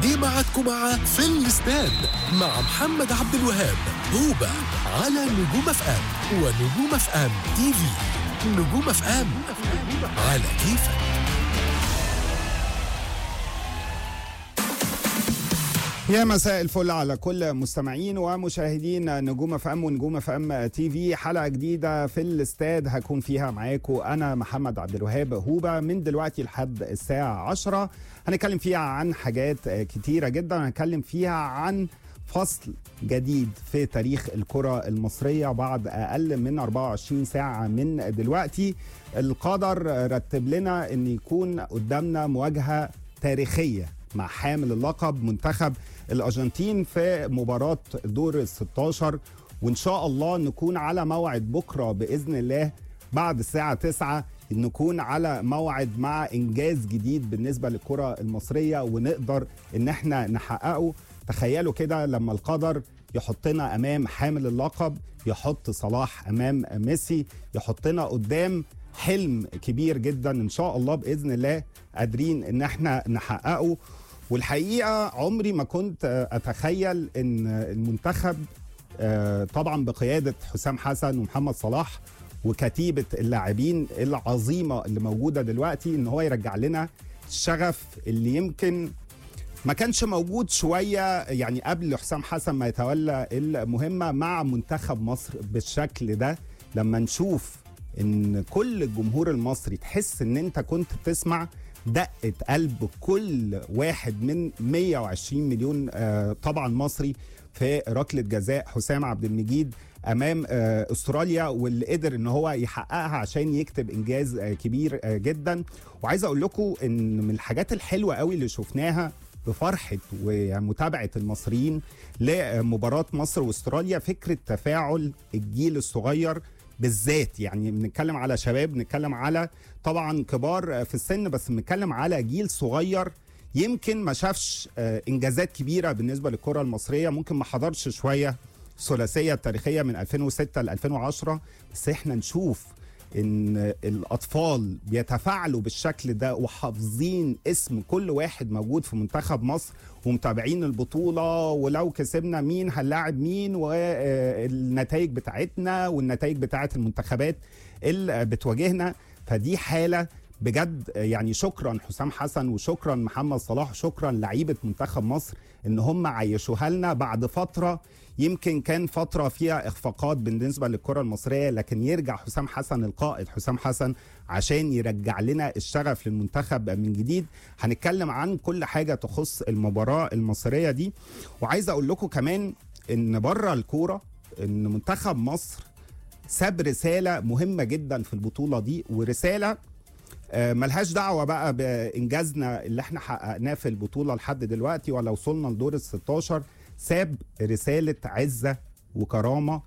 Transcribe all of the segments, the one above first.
جه ميعادكم مع في الاستاد مع محمد عبد الوهاب هوبا على نجوم اف ام ونجوم اف ام تي في نجوم اف ام على كيفك يا مساء الفل على كل مستمعين ومشاهدين نجوم اف ام ونجوم اف ام تي في حلقه جديده في الاستاد هكون فيها معاكم انا محمد عبد الوهاب هوبا من دلوقتي لحد الساعه 10 هنتكلم فيها عن حاجات كتيره جدا هنتكلم فيها عن فصل جديد في تاريخ الكرة المصرية بعد أقل من 24 ساعة من دلوقتي القدر رتب لنا أن يكون قدامنا مواجهة تاريخية مع حامل اللقب منتخب الارجنتين في مباراه دور ال 16 وان شاء الله نكون على موعد بكره باذن الله بعد الساعه 9 نكون على موعد مع انجاز جديد بالنسبه للكره المصريه ونقدر ان احنا نحققه تخيلوا كده لما القدر يحطنا امام حامل اللقب يحط صلاح امام ميسي يحطنا قدام حلم كبير جدا ان شاء الله باذن الله قادرين ان احنا نحققه والحقيقه عمري ما كنت اتخيل ان المنتخب طبعا بقياده حسام حسن ومحمد صلاح وكتيبه اللاعبين العظيمه اللي موجوده دلوقتي ان هو يرجع لنا الشغف اللي يمكن ما كانش موجود شويه يعني قبل حسام حسن ما يتولى المهمه مع منتخب مصر بالشكل ده لما نشوف ان كل الجمهور المصري تحس ان انت كنت بتسمع دقة قلب كل واحد من 120 مليون طبعا مصري في ركلة جزاء حسام عبد المجيد امام استراليا واللي قدر ان هو يحققها عشان يكتب انجاز كبير جدا وعايز اقول لكم ان من الحاجات الحلوه قوي اللي شفناها بفرحه ومتابعه المصريين لمباراه مصر واستراليا فكره تفاعل الجيل الصغير بالذات يعني بنتكلم على شباب بنتكلم على طبعا كبار في السن بس بنتكلم على جيل صغير يمكن ما شافش انجازات كبيره بالنسبه للكره المصريه ممكن ما حضرش شويه الثلاثيه التاريخيه من 2006 ل 2010 بس احنا نشوف ان الاطفال بيتفاعلوا بالشكل ده وحافظين اسم كل واحد موجود في منتخب مصر ومتابعين البطوله ولو كسبنا مين هنلاعب مين والنتائج بتاعتنا والنتائج بتاعت المنتخبات اللي بتواجهنا فدي حاله بجد يعني شكرا حسام حسن وشكرا محمد صلاح شكرا لعيبه منتخب مصر ان هم عيشوها لنا بعد فتره يمكن كان فتره فيها اخفاقات بالنسبه للكره المصريه لكن يرجع حسام حسن القائد حسام حسن عشان يرجع لنا الشغف للمنتخب من جديد هنتكلم عن كل حاجه تخص المباراه المصريه دي وعايز اقول لكم كمان ان بره الكوره ان منتخب مصر ساب رساله مهمه جدا في البطوله دي ورساله ملهاش دعوه بقى بانجازنا اللي احنا حققناه في البطوله لحد دلوقتي ولا وصلنا لدور ال 16 ساب رساله عزه وكرامه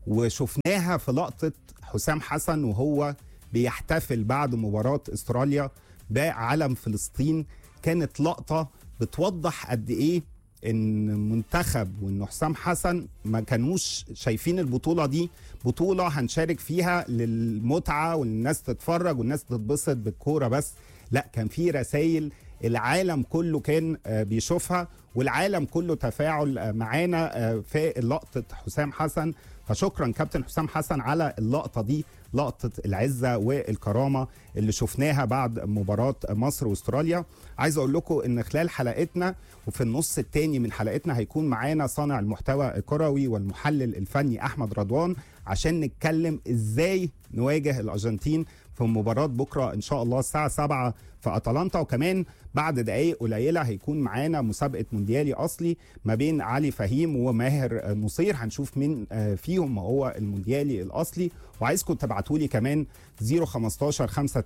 وشفناها في لقطه حسام حسن وهو بيحتفل بعد مباراه استراليا بعلم فلسطين كانت لقطه بتوضح قد ايه ان منتخب وان حسام حسن ما كانوش شايفين البطوله دي بطوله هنشارك فيها للمتعه والناس تتفرج والناس تتبسط بالكوره بس لا كان في رسائل العالم كله كان بيشوفها والعالم كله تفاعل معانا في لقطه حسام حسن فشكرا كابتن حسام حسن على اللقطه دي لقطه العزه والكرامه اللي شفناها بعد مباراه مصر واستراليا عايز اقول لكم ان خلال حلقتنا وفي النص الثاني من حلقتنا هيكون معانا صانع المحتوى الكروي والمحلل الفني احمد رضوان عشان نتكلم ازاي نواجه الارجنتين في مباراة بكرة إن شاء الله الساعة 7 في أتلانتا وكمان بعد دقايق قليلة هيكون معانا مسابقة مونديالي أصلي ما بين علي فهيم وماهر نصير هنشوف مين فيهم هو المونديالي الأصلي وعايزكم تبعتوا لي كمان 015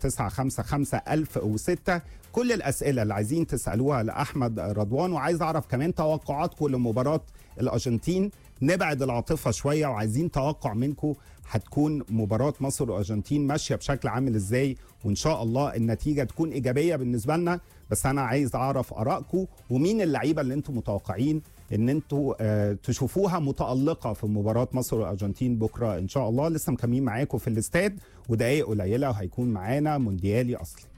5955 1006 كل الأسئلة اللي عايزين تسألوها لأحمد رضوان وعايز أعرف كمان توقعاتكم لمباراة الأرجنتين نبعد العاطفة شوية وعايزين توقع منكم هتكون مباراة مصر والأرجنتين ماشية بشكل عامل ازاي وإن شاء الله النتيجة تكون إيجابية بالنسبة لنا بس أنا عايز أعرف آرائكم ومين اللعيبة اللي أنتم متوقعين ان انتوا آه تشوفوها متالقه في مباراه مصر والارجنتين بكره ان شاء الله لسه مكملين معاكم في الاستاد ودقايق قليله وهيكون معانا مونديالي اصلي